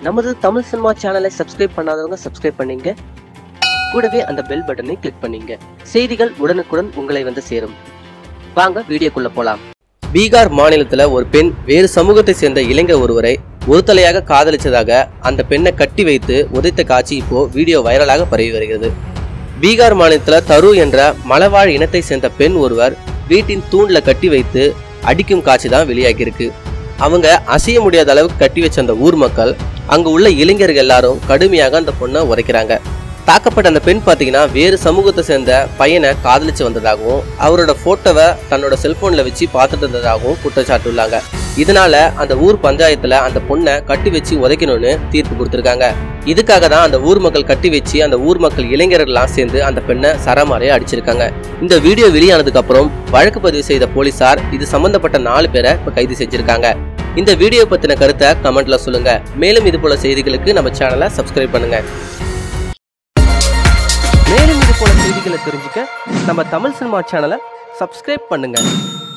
நமது தமிழ் சினிமா சேனலை சப்ஸ்கிரைப் பண்ணாதவங்க சப்ஸ்கிரைப் பண்ணீங்க கூடவே அந்த பெல் பட்டனை கிளிக் பண்ணீங்க செய்திகள் உடனுக்குடன் உங்களை வந்து சேரும் வாங்க வீடியோக்குள்ள போலாம் பீகார் மாநிலத்துல ஒரு பெண் வேறு சமூகத்தை சேர்ந்த இளைஞர் ஒருவரை ஒரு தலையாக காதலிச்சதாக அந்த பெண்ணை கட்டி வைத்து உதைத்த காட்சி இப்போ வீடியோ வைரலாக பரவி வருகிறது பீகார் மாநிலத்துல தரு என்ற மலவாழ் இனத்தை சேர்ந்த பெண் ஒருவர் வீட்டின் தூண்ல கட்டி வைத்து அடிக்கும் காட்சி தான் வெளியாகியிருக்கு அவங்க அசைய முடியாத அளவுக்கு கட்டி வச்ச அந்த ஊர் மக்கள் அங்க உள்ள இளைஞர்கள் எல்லாரும் கடுமையாக அந்த பொண்ணை உரைக்கிறாங்க தாக்கப்பட்ட அந்த பெண் பாத்தீங்கன்னா வேறு சமூகத்தை சேர்ந்த பையனை காதலிச்சு வந்ததாகவும் அவரோட போட்டோவை தன்னோட செல்போன்ல வச்சு பார்த்துட்டு இருந்ததாகவும் குற்றச்சாட்டுள்ளாங்க இதனால அந்த ஊர் பஞ்சாயத்துல அந்த பொண்ணை கட்டி வச்சு உதைக்கணும்னு தீர்ப்பு கொடுத்திருக்காங்க இதுக்காக தான் அந்த ஊர் மக்கள் கட்டி வச்சு அந்த ஊர் மக்கள் இளைஞர்கள்லாம் சேர்ந்து அந்த பெண்ணை சரமாரையா அடிச்சிருக்காங்க இந்த வீடியோ வெளியானதுக்கு அப்புறம் வழக்கு பதிவு செய்த போலீசார் இது சம்பந்தப்பட்ட நாலு பேரை இப்ப கைது செஞ்சிருக்காங்க இந்த வீடியோ பத்தின கருத்தை கமெண்ட்ல சொல்லுங்க மேலும் இது போல செய்திகளுக்கு நம்ம சேனலை சப்ஸ்கிரைப் பண்ணுங்க மேலும் இது போல செய்திகளை தெரிஞ்சுக்க நம்ம தமிழ் சினிமா சேனலை சப்ஸ்கிரைப் பண்ணுங்க